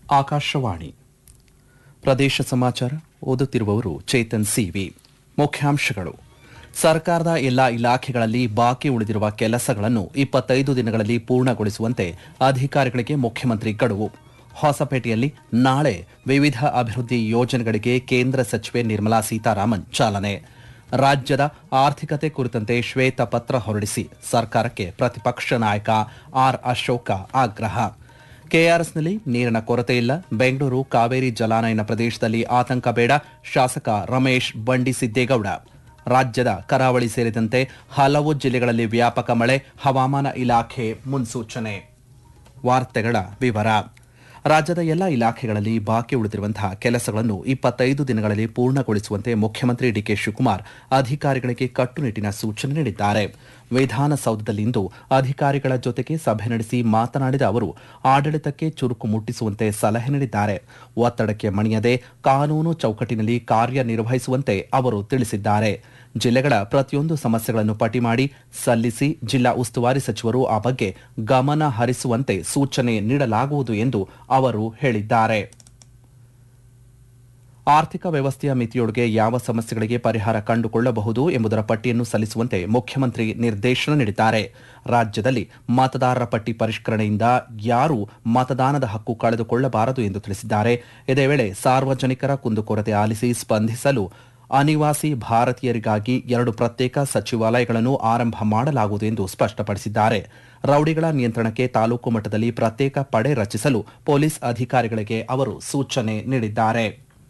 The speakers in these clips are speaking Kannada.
ಆಕಾಶವಾಣಿ ಪ್ರದೇಶ ಸಮಾಚಾರ ಓದುತ್ತಿರುವವರು ಚೇತನ್ ಸಿವಿ ಮುಖ್ಯಾಂಶಗಳು ಸರ್ಕಾರದ ಎಲ್ಲಾ ಇಲಾಖೆಗಳಲ್ಲಿ ಬಾಕಿ ಉಳಿದಿರುವ ಕೆಲಸಗಳನ್ನು ಇಪ್ಪತ್ತೈದು ದಿನಗಳಲ್ಲಿ ಪೂರ್ಣಗೊಳಿಸುವಂತೆ ಅಧಿಕಾರಿಗಳಿಗೆ ಮುಖ್ಯಮಂತ್ರಿ ಗಡುವು ಹೊಸಪೇಟೆಯಲ್ಲಿ ನಾಳೆ ವಿವಿಧ ಅಭಿವೃದ್ಧಿ ಯೋಜನೆಗಳಿಗೆ ಕೇಂದ್ರ ಸಚಿವೆ ನಿರ್ಮಲಾ ಸೀತಾರಾಮನ್ ಚಾಲನೆ ರಾಜ್ಯದ ಆರ್ಥಿಕತೆ ಕುರಿತಂತೆ ಶ್ವೇತಪತ್ರ ಹೊರಡಿಸಿ ಸರ್ಕಾರಕ್ಕೆ ಪ್ರತಿಪಕ್ಷ ನಾಯಕ ಆರ್ ಅಶೋಕ ಆಗ್ರಹ ಕೆಆರ್ಎಸ್ನಲ್ಲಿ ನೀರಿನ ಕೊರತೆ ಇಲ್ಲ ಬೆಂಗಳೂರು ಕಾವೇರಿ ಜಲಾನಯನ ಪ್ರದೇಶದಲ್ಲಿ ಆತಂಕ ಬೇಡ ಶಾಸಕ ರಮೇಶ್ ಬಂಡಿಸಿದ್ದೇಗೌಡ ರಾಜ್ಯದ ಕರಾವಳಿ ಸೇರಿದಂತೆ ಹಲವು ಜಿಲ್ಲೆಗಳಲ್ಲಿ ವ್ಯಾಪಕ ಮಳೆ ಹವಾಮಾನ ಇಲಾಖೆ ಮುನ್ಸೂಚನೆ ವಾರ್ತೆಗಳ ವಿವರ ರಾಜ್ಯದ ಎಲ್ಲ ಇಲಾಖೆಗಳಲ್ಲಿ ಬಾಕಿ ಉಳಿದಿರುವಂತಹ ಕೆಲಸಗಳನ್ನು ಇಪ್ಪತ್ತೈದು ದಿನಗಳಲ್ಲಿ ಪೂರ್ಣಗೊಳಿಸುವಂತೆ ಮುಖ್ಯಮಂತ್ರಿ ಡಿಕೆ ಶಿವಕುಮಾರ್ ಅಧಿಕಾರಿಗಳಿಗೆ ಕಟ್ಟುನಿಟ್ಟಿನ ಸೂಚನೆ ನೀಡಿದ್ದಾರೆ ವಿಧಾನಸೌಧದಲ್ಲಿಂದು ಅಧಿಕಾರಿಗಳ ಜೊತೆಗೆ ಸಭೆ ನಡೆಸಿ ಮಾತನಾಡಿದ ಅವರು ಆಡಳಿತಕ್ಕೆ ಚುರುಕು ಮುಟ್ಟಿಸುವಂತೆ ಸಲಹೆ ನೀಡಿದ್ದಾರೆ ಒತ್ತಡಕ್ಕೆ ಮಣಿಯದೆ ಕಾನೂನು ಚೌಕಟ್ಟಿನಲ್ಲಿ ಕಾರ್ಯನಿರ್ವಹಿಸುವಂತೆ ಅವರು ತಿಳಿಸಿದ್ದಾರೆ ಜಿಲ್ಲೆಗಳ ಪ್ರತಿಯೊಂದು ಸಮಸ್ಯೆಗಳನ್ನು ಪಟ್ಟಿ ಮಾಡಿ ಸಲ್ಲಿಸಿ ಜಿಲ್ಲಾ ಉಸ್ತುವಾರಿ ಸಚಿವರು ಆ ಬಗ್ಗೆ ಗಮನ ಹರಿಸುವಂತೆ ಸೂಚನೆ ನೀಡಲಾಗುವುದು ಎಂದು ಅವರು ಹೇಳಿದ್ದಾರೆ ಆರ್ಥಿಕ ವ್ಯವಸ್ಥೆಯ ಮಿತಿಯೊಳಗೆ ಯಾವ ಸಮಸ್ಯೆಗಳಿಗೆ ಪರಿಹಾರ ಕಂಡುಕೊಳ್ಳಬಹುದು ಎಂಬುದರ ಪಟ್ಟಿಯನ್ನು ಸಲ್ಲಿಸುವಂತೆ ಮುಖ್ಯಮಂತ್ರಿ ನಿರ್ದೇಶನ ನೀಡಿದ್ದಾರೆ ರಾಜ್ಯದಲ್ಲಿ ಮತದಾರರ ಪಟ್ಟಿ ಪರಿಷ್ಕರಣೆಯಿಂದ ಯಾರೂ ಮತದಾನದ ಹಕ್ಕು ಕಳೆದುಕೊಳ್ಳಬಾರದು ಎಂದು ತಿಳಿಸಿದ್ದಾರೆ ಇದೇ ವೇಳೆ ಸಾರ್ವಜನಿಕರ ಕುಂದುಕೊರತೆ ಆಲಿಸಿ ಸ್ಪಂದಿಸಲು ಅನಿವಾಸಿ ಭಾರತೀಯರಿಗಾಗಿ ಎರಡು ಪ್ರತ್ಯೇಕ ಸಚಿವಾಲಯಗಳನ್ನು ಆರಂಭ ಮಾಡಲಾಗುವುದು ಎಂದು ಸ್ಪಷ್ಟಪಡಿಸಿದ್ದಾರೆ ರೌಡಿಗಳ ನಿಯಂತ್ರಣಕ್ಕೆ ತಾಲೂಕು ಮಟ್ಟದಲ್ಲಿ ಪ್ರತ್ಯೇಕ ಪಡೆ ರಚಿಸಲು ಪೊಲೀಸ್ ಅಧಿಕಾರಿಗಳಿಗೆ ಅವರು ಸೂಚನೆ ನೀಡಿದ್ದಾರೆ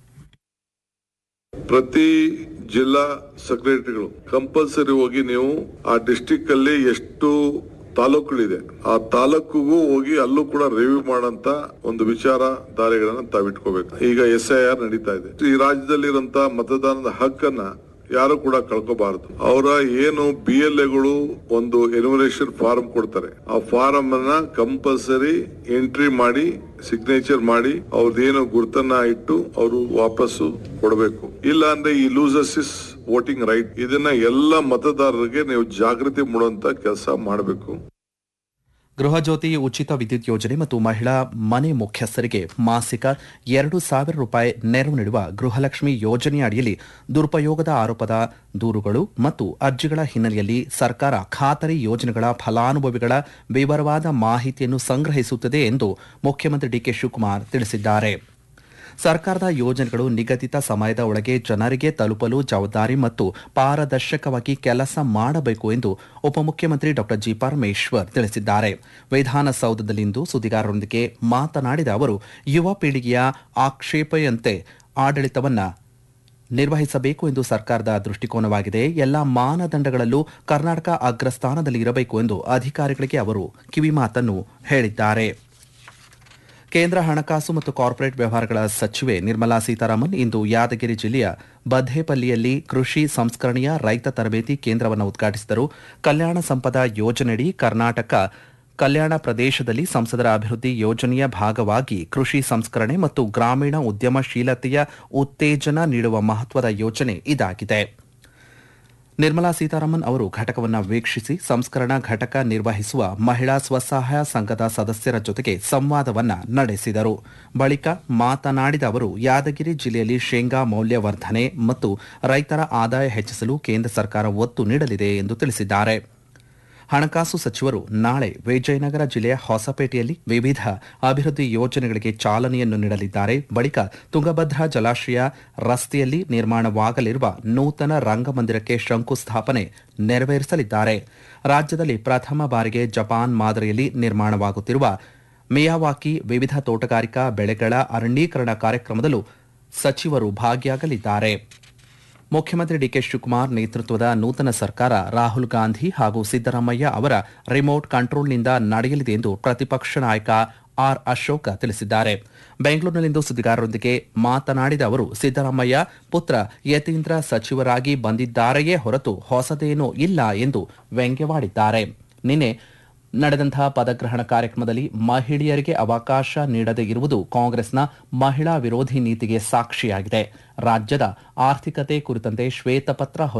ಪ್ರತಿ ಜಿಲ್ಲಾ ಸೆಕ್ರೆಟರಿಗಳು ಕಂಪಲ್ಸರಿ ಹೋಗಿ ನೀವು ಆ ಡಿಸ್ಟಿಕ್ ಅಲ್ಲಿ ಎಷ್ಟು ತಾಲೂಕುಗಳಿದೆ ಆ ತಾಲೂಕಿಗೂ ಹೋಗಿ ಅಲ್ಲೂ ಕೂಡ ರಿವ್ಯೂ ಮಾಡಂತ ಒಂದು ವಿಚಾರ ದಾರಿಗಳನ್ನ ತಾವಿಟ್ಕೋಬೇಕು ಈಗ ಎಸ್ ಐ ಆರ್ ನಡೀತಾ ಇದೆ ಈ ರಾಜ್ಯದಲ್ಲಿರುವಂತ ಮತದಾನದ ಹಕ್ಕನ್ನ ಯಾರು ಕೂಡ ಕಳ್ಕೋಬಾರದು ಅವರ ಏನು ಬಿ ಎಲ್ ಎಗಳು ಒಂದು ಎನ್ಯುಮರೇಷನ್ ಫಾರ್ಮ್ ಕೊಡ್ತಾರೆ ಆ ಫಾರಂ ಅನ್ನ ಕಂಪಲ್ಸರಿ ಎಂಟ್ರಿ ಮಾಡಿ ಸಿಗ್ನೇಚರ್ ಮಾಡಿ ಅವ್ರದ್ದೇನು ಗುರುತನ್ನ ಇಟ್ಟು ಅವರು ವಾಪಸ್ಸು ಕೊಡಬೇಕು ಇಲ್ಲ ಅಂದ್ರೆ ಈ ಲೂಸಸ್ ಇಸ್ ವೋಟಿಂಗ್ ರೈಟ್ ಇದನ್ನ ಎಲ್ಲ ಮತದಾರರಿಗೆ ನೀವು ಜಾಗೃತಿ ಮೂಡುವಂತ ಕೆಲಸ ಮಾಡಬೇಕು ಗೃಹ ಜ್ಯೋತಿ ಉಚಿತ ವಿದ್ಯುತ್ ಯೋಜನೆ ಮತ್ತು ಮಹಿಳಾ ಮನೆ ಮುಖ್ಯಸ್ಥರಿಗೆ ಮಾಸಿಕ ಎರಡು ಸಾವಿರ ರೂಪಾಯಿ ನೆರವು ನೀಡುವ ಗೃಹಲಕ್ಷ್ಮಿ ಯೋಜನೆಯ ಅಡಿಯಲ್ಲಿ ದುರುಪಯೋಗದ ಆರೋಪದ ದೂರುಗಳು ಮತ್ತು ಅರ್ಜಿಗಳ ಹಿನ್ನೆಲೆಯಲ್ಲಿ ಸರ್ಕಾರ ಖಾತರಿ ಯೋಜನೆಗಳ ಫಲಾನುಭವಿಗಳ ವಿವರವಾದ ಮಾಹಿತಿಯನ್ನು ಸಂಗ್ರಹಿಸುತ್ತದೆ ಎಂದು ಮುಖ್ಯಮಂತ್ರಿ ಡಿಕೆ ಶಿವಕುಮಾರ್ ತಿಳಿಸಿದ್ದಾರೆ ಸರ್ಕಾರದ ಯೋಜನೆಗಳು ನಿಗದಿತ ಸಮಯದ ಒಳಗೆ ಜನರಿಗೆ ತಲುಪಲು ಜವಾಬ್ದಾರಿ ಮತ್ತು ಪಾರದರ್ಶಕವಾಗಿ ಕೆಲಸ ಮಾಡಬೇಕು ಎಂದು ಉಪಮುಖ್ಯಮಂತ್ರಿ ಡಾ ಜಿ ಪರಮೇಶ್ವರ್ ತಿಳಿಸಿದ್ದಾರೆ ವಿಧಾನಸೌಧದಲ್ಲಿಂದು ಸುದ್ದಿಗಾರರೊಂದಿಗೆ ಮಾತನಾಡಿದ ಅವರು ಯುವ ಪೀಳಿಗೆಯ ಆಕ್ಷೇಪೆಯಂತೆ ಆಡಳಿತವನ್ನ ನಿರ್ವಹಿಸಬೇಕು ಎಂದು ಸರ್ಕಾರದ ದೃಷ್ಟಿಕೋನವಾಗಿದೆ ಎಲ್ಲಾ ಮಾನದಂಡಗಳಲ್ಲೂ ಕರ್ನಾಟಕ ಅಗ್ರಸ್ಥಾನದಲ್ಲಿ ಇರಬೇಕು ಎಂದು ಅಧಿಕಾರಿಗಳಿಗೆ ಅವರು ಕಿವಿಮಾತನ್ನು ಹೇಳಿದ್ದಾರೆ ಕೇಂದ್ರ ಹಣಕಾಸು ಮತ್ತು ಕಾರ್ಪೊರೇಟ್ ವ್ಯವಹಾರಗಳ ಸಚಿವೆ ನಿರ್ಮಲಾ ಸೀತಾರಾಮನ್ ಇಂದು ಯಾದಗಿರಿ ಜಿಲ್ಲೆಯ ಬದ್ದೇಪಲ್ಲಿಯಲ್ಲಿ ಕೃಷಿ ಸಂಸ್ಕರಣೆಯ ರೈತ ತರಬೇತಿ ಕೇಂದ್ರವನ್ನು ಉದ್ಘಾಟಿಸಿದರು ಕಲ್ಯಾಣ ಸಂಪದ ಯೋಜನೆಯಡಿ ಕರ್ನಾಟಕ ಕಲ್ಯಾಣ ಪ್ರದೇಶದಲ್ಲಿ ಸಂಸದರ ಅಭಿವೃದ್ಧಿ ಯೋಜನೆಯ ಭಾಗವಾಗಿ ಕೃಷಿ ಸಂಸ್ಕರಣೆ ಮತ್ತು ಗ್ರಾಮೀಣ ಉದ್ಯಮಶೀಲತೆಯ ಉತ್ತೇಜನ ನೀಡುವ ಮಹತ್ವದ ಯೋಜನೆ ಇದಾಗಿದೆ ನಿರ್ಮಲಾ ಸೀತಾರಾಮನ್ ಅವರು ಘಟಕವನ್ನು ವೀಕ್ಷಿಸಿ ಸಂಸ್ಕರಣಾ ಘಟಕ ನಿರ್ವಹಿಸುವ ಮಹಿಳಾ ಸ್ವಸಹಾಯ ಸಂಘದ ಸದಸ್ಯರ ಜೊತೆಗೆ ಸಂವಾದವನ್ನ ನಡೆಸಿದರು ಬಳಿಕ ಮಾತನಾಡಿದ ಅವರು ಯಾದಗಿರಿ ಜಿಲ್ಲೆಯಲ್ಲಿ ಶೇಂಗಾ ಮೌಲ್ಯವರ್ಧನೆ ಮತ್ತು ರೈತರ ಆದಾಯ ಹೆಚ್ಚಿಸಲು ಕೇಂದ್ರ ಸರ್ಕಾರ ಒತ್ತು ನೀಡಲಿದೆ ಎಂದು ತಿಳಿಸಿದ್ದಾರೆ ಹಣಕಾಸು ಸಚಿವರು ನಾಳೆ ವಿಜಯನಗರ ಜಿಲ್ಲೆಯ ಹೊಸಪೇಟೆಯಲ್ಲಿ ವಿವಿಧ ಅಭಿವೃದ್ಧಿ ಯೋಜನೆಗಳಿಗೆ ಚಾಲನೆಯನ್ನು ನೀಡಲಿದ್ದಾರೆ ಬಳಿಕ ತುಂಗಭದ್ರಾ ಜಲಾಶಯ ರಸ್ತೆಯಲ್ಲಿ ನಿರ್ಮಾಣವಾಗಲಿರುವ ನೂತನ ರಂಗಮಂದಿರಕ್ಕೆ ಶಂಕುಸ್ಥಾಪನೆ ನೆರವೇರಿಸಲಿದ್ದಾರೆ ರಾಜ್ಯದಲ್ಲಿ ಪ್ರಥಮ ಬಾರಿಗೆ ಜಪಾನ್ ಮಾದರಿಯಲ್ಲಿ ನಿರ್ಮಾಣವಾಗುತ್ತಿರುವ ಮಿಯಾವಾಕಿ ವಿವಿಧ ತೋಟಗಾರಿಕಾ ಬೆಳೆಗಳ ಅರಣ್ಯೀಕರಣ ಕಾರ್ಯಕ್ರಮದಲ್ಲೂ ಸಚಿವರು ಭಾಗಿಯಾಗಲಿದ್ದಾರೆ ಮುಖ್ಯಮಂತ್ರಿ ಡಿಕೆ ಶಿವಕುಮಾರ್ ನೇತೃತ್ವದ ನೂತನ ಸರ್ಕಾರ ರಾಹುಲ್ ಗಾಂಧಿ ಹಾಗೂ ಸಿದ್ದರಾಮಯ್ಯ ಅವರ ರಿಮೋಟ್ ಕಂಟ್ರೋಲ್ನಿಂದ ನಡೆಯಲಿದೆ ಎಂದು ಪ್ರತಿಪಕ್ಷ ನಾಯಕ ಆರ್ ಅಶೋಕ ತಿಳಿಸಿದ್ದಾರೆ ಬೆಂಗಳೂರಿನಲ್ಲಿಂದು ಸುದ್ದಿಗಾರರೊಂದಿಗೆ ಮಾತನಾಡಿದ ಅವರು ಸಿದ್ದರಾಮಯ್ಯ ಪುತ್ರ ಯತೀಂದ್ರ ಸಚಿವರಾಗಿ ಬಂದಿದ್ದಾರೆಯೇ ಹೊರತು ಹೊಸದೇನೂ ಇಲ್ಲ ಎಂದು ವ್ಯಂಗ್ಯವಾಡಿದ್ದಾರೆ ನಿನ್ನೆ ನಡೆದಂತಹ ಪದಗ್ರಹಣ ಕಾರ್ಯಕ್ರಮದಲ್ಲಿ ಮಹಿಳೆಯರಿಗೆ ಅವಕಾಶ ನೀಡದೇ ಇರುವುದು ಕಾಂಗ್ರೆಸ್ನ ಮಹಿಳಾ ವಿರೋಧಿ ನೀತಿಗೆ ಸಾಕ್ಷಿಯಾಗಿದೆ ರಾಜ್ಯದ ಆರ್ಥಿಕತೆ ಕುರಿತಂತೆ ಶ್ವೇತಪತ್ರ